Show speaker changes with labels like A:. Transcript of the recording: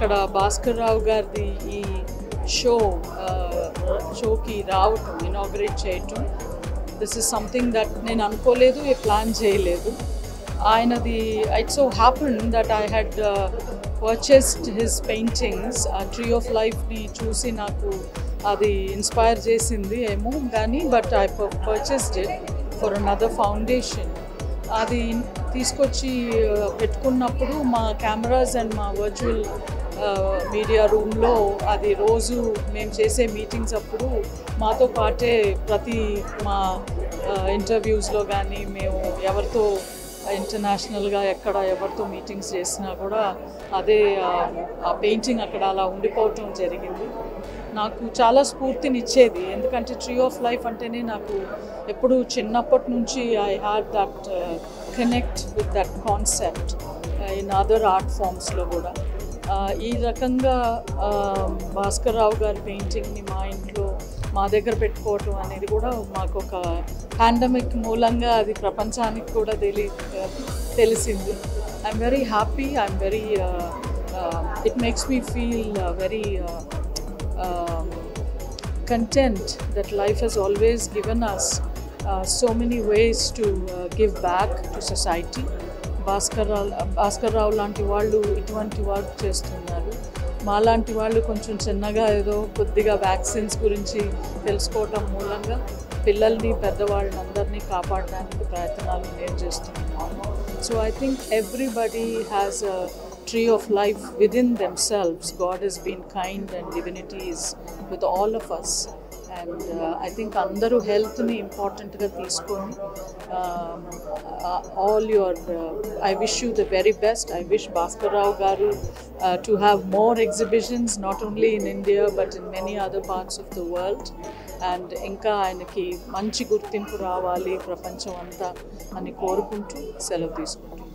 A: ఇక్కడ భాస్కర్ రావు గారిది ఈ షో షోకి రావటం ఇనాగ్రేట్ చేయటం దిస్ ఇస్ సంథింగ్ దట్ నేను అనుకోలేదు ఏ ప్లాన్ చేయలేదు ఆయనది it so happen that I had purchased his paintings ఆ ట్రీ ఆఫ్ లైఫ్ని చూసి నాకు అది ఇన్స్పైర్ చేసింది ఏమో కానీ but I purchased it for another foundation అది తీసుకొచ్చి uh, పెట్టుకున్నప్పుడు మా కెమెరాస్ అండ్ మా వర్చువల్ మీడియా రూమ్లో అది రోజు మేము చేసే మీటింగ్స్ అప్పుడు మాతో పాటే ప్రతి మా ఇంటర్వ్యూస్లో కానీ మేము ఎవరితో ఇంటర్నేషనల్గా ఎక్కడ ఎవరితో మీటింగ్స్ చేసినా కూడా అదే ఆ, ఆ పెయింటింగ్ అక్కడ అలా ఉండిపోవటం జరిగింది నాకు చాలా స్ఫూర్తినిచ్చేది ఎందుకంటే ట్రీ ఆఫ్ లైఫ్ అంటేనే నాకు ఎప్పుడు చిన్నప్పటి నుంచి I had that connect with that concept in other art ఫామ్స్లో కూడా ఆ, ఈ రకంగా ఆ, భాస్కర్ రావు గారి పెయింటింగ్ని మా ఇంట్లో మా దగ్గర పెట్టుకోవటం అనేది కూడా మాకు ఒక పాండమిక్ మూలంగా అది ప్రపంచానికి కూడా తెలి తెలిసింది I'm very happy I'm very it makes me feel very content that life has always given us uh, so many ways to uh, give back to society. Bhaskar Rao Bhaskar Rao లాంటి వాళ్ళు ఇటువంటి వర్క్ చేస్తున్నారు మాలాంటి వాళ్ళు కొంచెం చిన్నగా ఏదో కొద్దిగా వ్యాక్సిన్స్ గురించి తెలుసుకోవటం మూలంగా పిల్లల్ని పెద్దవాళ్ళని అందరినీ కాపాడడానికి ప్రయత్నాలు నేను చేస్తున్నాను so I think everybody has a tree of life within themselves. God has been kind and divinity is with all of us. And I think అందరూ హెల్త్ని ఇంపార్టెంట్గా తీసుకొని all your I wish you the very best I wish Bhaskar Rao garu to have more exhibitions not only in India but in many other parts of the world and ఇంకా ఆయనకి మంచి గుర్తింపు రావాలి ప్రపంచం అంతా అని కోరుకుంటూ సెలవు తీసుకుంటున్నాను